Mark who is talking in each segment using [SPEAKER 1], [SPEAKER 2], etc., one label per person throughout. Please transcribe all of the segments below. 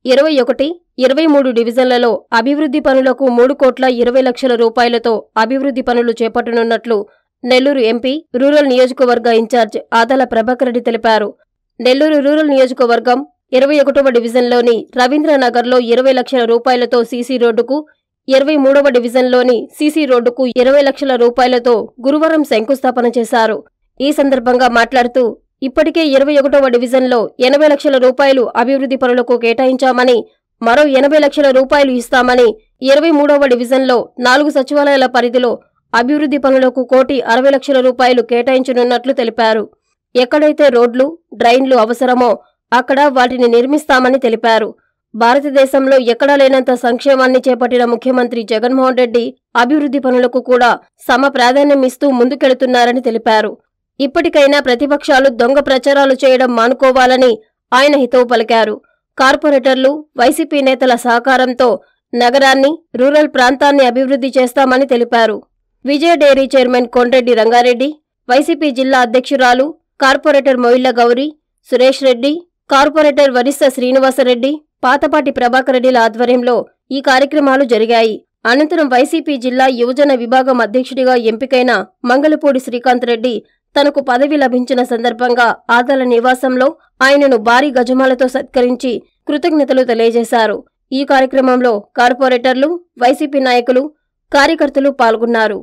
[SPEAKER 1] ఇరవై ఒకటి ఇరవై మూడు డివిజన్లలో అభివృద్ధి పనులకు మూడు కోట్ల ఇరవై లక్షల రూపాయలతో అభివృద్ధి పనులు చేపట్టనున్నట్లు నెల్లూరు ఎంపీ రూరల్ నియోజకవర్గ ఇన్ఛార్జ్ ఆదాల ప్రభాకర్ రెడ్డి తెలిపారు నెల్లూరు రూరల్ నియోజకవర్గం ఇరవై ఒకటవ డివిజన్లోని రవీంద్రనగర్లో ఇరవై లక్షల రూపాయలతో సీసీ రోడ్డుకు ఇరవై మూడవ డివిజన్లోని సీసీ రోడ్డుకు ఇరవై లక్షల రూపాయలతో గురువారం శంకుస్థాపన చేశారు ఈ సందర్భంగా మాట్లాడుతూ ఇప్పటికే ఇరవై ఒకటవ డివిజన్లో ఎనభై లక్షల రూపాయలు అభివృద్ధి పనులకు కేటాయించామని మరో ఎనభై లక్షల రూపాయలు ఇస్తామని ఇరవై మూడవ డివిజన్లో నాలుగు సచివాలయాల పరిధిలో అభివృద్ధి పనులకు కోటి అరవై లక్షల రూపాయలు కేటాయించనున్నట్లు తెలిపారు ఎక్కడైతే రోడ్లు డ్రైన్లు అవసరమో అక్కడ వాటిని నిర్మిస్తామని తెలిపారు భారతదేశంలో ఎక్కడా లేనంత సంక్షేమాన్ని చేపట్టిన ముఖ్యమంత్రి జగన్మోహన్ రెడ్డి అభివృద్ధి పనులకు కూడా సమ ప్రాధాన్యమిస్తూ ముందుకెళుతున్నారని తెలిపారు ఇప్పటికైనా ప్రతిపక్షాలు దొంగ ప్రచారాలు చేయడం మానుకోవాలని ఆయన హితవు పలికారు కార్పొరేటర్లు వైసీపీ నేతల సహకారంతో నగరాన్ని రూరల్ ప్రాంతాన్ని అభివృద్ధి చేస్తామని తెలిపారు Vijaya dairy chairman Kondreddy Rangareddy YCP జిల్లా అధ్యక్షురాలు కార్పొరేటర్ మొయిళ్ల గౌరి సురేష్ రెడ్డి కార్పొరేటర్ వరిస్స శ్రీనివాసరెడ్డి పాతపాటి ప్రభాకర్ రెడ్డిల ఆధ్వర్యంలో ఈ కార్యక్రమాలు జరిగాయి అనంతరం వైసీపీ జిల్లా యువజన విభాగం అధ్యక్షుడిగా ఎంపికైన మంగళపూడి శ్రీకాంత్ రెడ్డి తనకు పదవి లభించిన సందర్భంగా ఆదాల నివాసంలో ఆయనను భారీ గజమాలతో సత్కరించి కృతజ్ఞతలు తెలియజేశారు ఈ కార్యక్రమంలో కార్పొరేటర్లు వైసీపీ నాయకులు కార్యకర్తలు పాల్గొన్నారు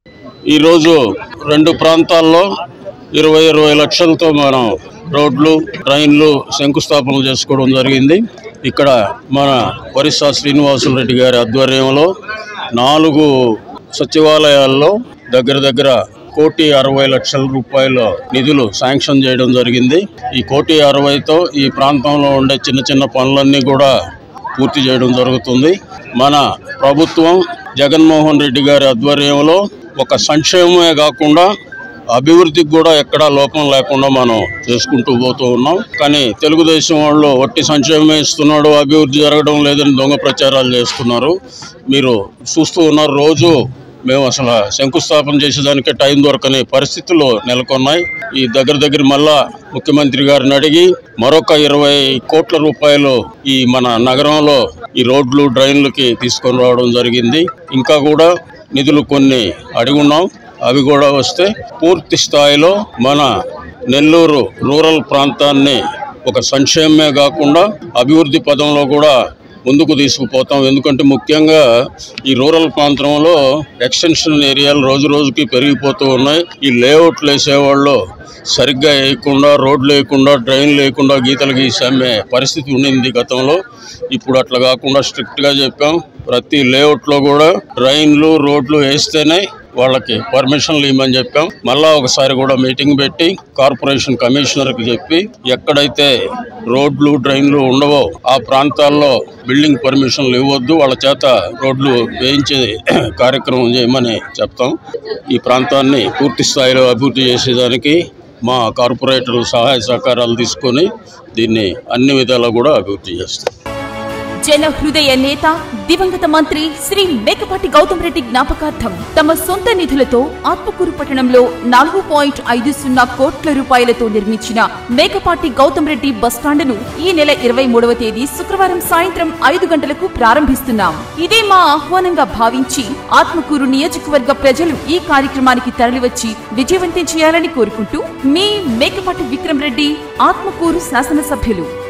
[SPEAKER 2] ఈరోజు రెండు ప్రాంతాల్లో ఇరవై ఇరవై లక్షలతో మనం రోడ్లు ట్రైన్లు శంకుస్థాపన చేసుకోవడం జరిగింది ఇక్కడ మన వరిసా శ్రీనివాసులరెడ్డి గారి ఆధ్వర్యంలో నాలుగు సచివాలయాల్లో దగ్గర దగ్గర కోటి అరవై లక్షల రూపాయల నిధులు శాంక్షన్ చేయడం జరిగింది ఈ కోటి అరవైతో ఈ ప్రాంతంలో ఉండే చిన్న చిన్న పనులన్నీ కూడా పూర్తి చేయడం జరుగుతుంది మన ప్రభుత్వం జగన్మోహన్ రెడ్డి గారి ఆధ్వర్యంలో ఒక సంక్షేమమే కాకుండా అభివృద్ధికి కూడా ఎక్కడా లోపం లేకుండా మనం చేసుకుంటూ పోతూ ఉన్నాం కానీ తెలుగుదేశం వాళ్ళు ఒట్టి సంక్షేమమే ఇస్తున్నాడు అభివృద్ధి జరగడం లేదని దొంగ ప్రచారాలు చేస్తున్నారు మీరు చూస్తూ ఉన్నారు రోజు మేము అసలు శంకుస్థాపన చేసేదానికే టైం దొరకని పరిస్థితులు నెలకొన్నాయి ఈ దగ్గర దగ్గర మళ్ళా ముఖ్యమంత్రి గారిని అడిగి మరొక ఇరవై కోట్ల రూపాయలు ఈ మన నగరంలో ఈ రోడ్లు డ్రైన్లకి తీసుకొని రావడం జరిగింది ఇంకా కూడా నిధులు కొన్ని అడిగున్నాం అవి కూడా వస్తే పూర్తి స్థాయిలో మన నెల్లూరు రూరల్ ప్రాంతాన్ని ఒక సంక్షేమమే కాకుండా అభివృద్ధి పదంలో కూడా ముందుకు తీసుకుపోతాం ఎందుకంటే ముఖ్యంగా ఈ రూరల్ ప్రాంతంలో ఎక్స్టెన్షన్ ఏరియాలు రోజు రోజుకి పెరిగిపోతూ ఉన్నాయి ఈ లేఅవుట్లు వేసేవాళ్ళు సరిగ్గా వేయకుండా రోడ్లు వేయకుండా డ్రైన్ లేకుండా గీతలు గీసి అమ్మే పరిస్థితి ఉండింది గతంలో ఇప్పుడు అట్లా కాకుండా స్ట్రిక్ట్గా చెప్పాం ప్రతి లేఅవుట్లో కూడా డ్రైన్లు రోడ్లు వేస్తేనే వాళ్ళకి పర్మిషన్లు ఇవ్వమని చెప్పాం మళ్ళా ఒకసారి కూడా మీటింగ్ పెట్టి కార్పొరేషన్ కమిషనర్కి చెప్పి ఎక్కడైతే రోడ్లు డ్రైన్లు ఉండవో ఆ ప్రాంతాల్లో బిల్డింగ్ పర్మిషన్లు ఇవ్వద్దు వాళ్ళ చేత రోడ్లు వేయించే కార్యక్రమం చేయమని చెప్తాం ఈ ప్రాంతాన్ని పూర్తి స్థాయిలో అభివృద్ధి చేసేదానికి మా కార్పొరేటర్లు సహాయ సహకారాలు తీసుకొని దీన్ని అన్ని విధాలా కూడా అభివృద్ధి చేస్తాం
[SPEAKER 3] జన హృదయ నేత దివంగత మంత్రి శ్రీ మేకపాటి గౌతమ్ రెడ్డి జ్ఞాపకార్థం తమ సొంత నిధులతో ఆత్మకూరు పట్టణంలో నాలుగు పాయింట్ ఐదు సున్నా కోట్ల రూపాయలతో నిర్మించిన మేకపాటి గౌతమ్ రెడ్డి బస్టాండును ఈ నెల ఇరవై మూడవ తేదీ శుక్రవారం సాయంత్రం ఐదు గంటలకు ప్రారంభిస్తున్నాం ఇదే మా ఆహ్వానంగా భావించి ఆత్మకూరు నియోజకవర్గ ప్రజలు ఈ కార్యక్రమానికి తరలివచ్చి విజయవంతం చేయాలని కోరుకుంటూ మీ మేకపాటి విక్రమ్ రెడ్డి ఆత్మకూరు శాసనసభ్యులు